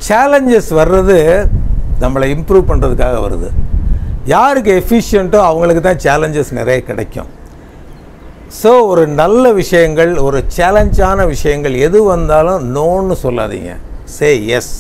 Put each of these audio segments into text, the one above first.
challenges வர்றது நம்மளை improve பண்ணுறதுக்காக வருது யாருக்கு எஃபிஷியண்ட்டோ அவங்களுக்கு தான் சேலஞ்சஸ் நிறைய கிடைக்கும் ஸோ ஒரு நல்ல விஷயங்கள் ஒரு சேலஞ்சான விஷயங்கள் எது வந்தாலும் நோன்னு சொல்லாதீங்க சே எஸ்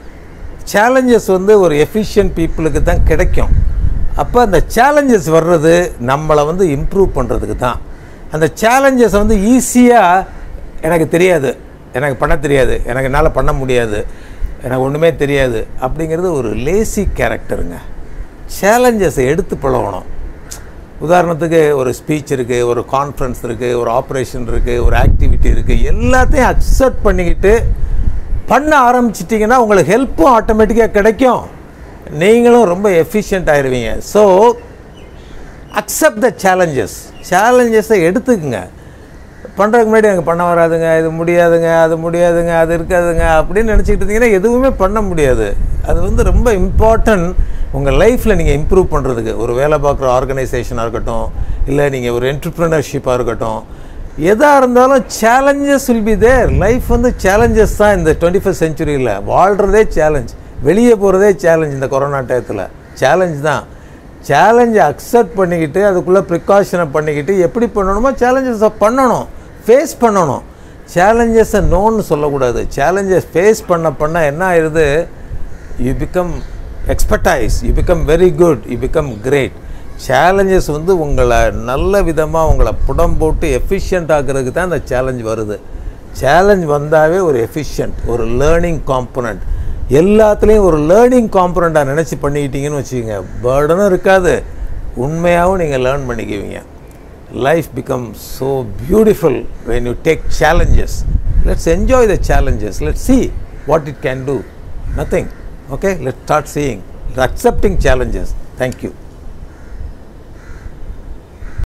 சேலஞ்சஸ் வந்து ஒரு எஃபிஷியன்ட் பீப்புளுக்கு தான் கிடைக்கும் அப்போ அந்த சேலஞ்சஸ் வர்றது நம்மளை வந்து இம்ப்ரூவ் பண்ணுறதுக்கு தான் அந்த சேலஞ்சஸை வந்து ஈஸியாக எனக்கு தெரியாது எனக்கு பண்ண தெரியாது எனக்கு என்னால் பண்ண முடியாது எனக்கு ஒன்றுமே தெரியாது அப்படிங்கிறது ஒரு லேசி கேரக்டருங்க சேலஞ்சஸை எடுத்து பழகணும் உதாரணத்துக்கு ஒரு ஸ்பீச் இருக்குது ஒரு கான்ஃபரன்ஸ் இருக்குது ஒரு ஆப்ரேஷன் இருக்குது ஒரு ஆக்டிவிட்டி இருக்குது எல்லாத்தையும் அக்செப்ட் பண்ணிக்கிட்டு பண்ண ஆரம்பிச்சிட்டிங்கன்னா உங்களுக்கு ஹெல்ப்பும் ஆட்டோமேட்டிக்காக கிடைக்கும் நீங்களும் ரொம்ப எஃபிஷியண்ட் ஆயிடுவீங்க ஸோ அக்செப்ட் த சேலஞ்சஸ் சேலஞ்சஸை எடுத்துக்குங்க பண்ணுறதுக்கு முன்னாடி எனக்கு பண்ண வராதுங்க இது முடியாதுங்க அது முடியாதுங்க அது இருக்காதுங்க அப்படின்னு நினச்சிக்கிட்டு இருந்தீங்கன்னா எதுவுமே பண்ண முடியாது அது வந்து ரொம்ப இம்பார்ட்டன்ட் உங்கள் லைஃப்பில் நீங்கள் இம்ப்ரூவ் பண்ணுறதுக்கு ஒரு வேலை பார்க்குற ஆர்கனைசேஷனாக இருக்கட்டும் இல்லை நீங்கள் ஒரு என்டர்ப்ரினர்ஷிப்பாக இருக்கட்டும் எதாக இருந்தாலும் challenges will be there life வந்து சேலஞ்சஸ் தான் இந்த டுவெண்ட்டி ஃபஸ்ட் செஞ்சுரியில் வாழ்கிறதே சேலஞ்ச் வெளியே போகிறதே சேலஞ்ச் இந்த கொரோனா டயத்தில் சேலஞ்ச் தான் சேலஞ்சை அக்செப்ட் பண்ணிக்கிட்டு அதுக்குள்ளே ப்ரிகாஷனை பண்ணிக்கிட்டு எப்படி பண்ணணுமோ சேலஞ்சஸை பண்ணணும் ஃபேஸ் பண்ணணும் சேலஞ்சஸை நோன்னு சொல்லக்கூடாது சேலஞ்சஸ் ஃபேஸ் பண்ண பண்ண என்ன ஆயிடுது you become expertise you become very good you become great challenges வந்து உங்களை நல்ல விதமாக உங்களை புடம் போட்டு எஃபிஷியண்ட் ஆக்குறதுக்கு தான் இந்த சேலஞ்ச் வருது சேலஞ்ச் வந்தாவே ஒரு எஃபிஷியன்ட் ஒரு லேர்னிங் காம்பனண்ட் எல்லாத்துலேயும் ஒரு லேர்னிங் காம்பனண்ட்டாக நினச்சி பண்ணிக்கிட்டீங்கன்னு வச்சுக்கோங்க பேர்டனும் இருக்காது உண்மையாகவும் நீங்கள் லேர்ன் பண்ணிக்குவீங்க life become so beautiful when you take challenges let's enjoy the challenges let see what it can do nothing okay let's start seeing accepting challenges thank you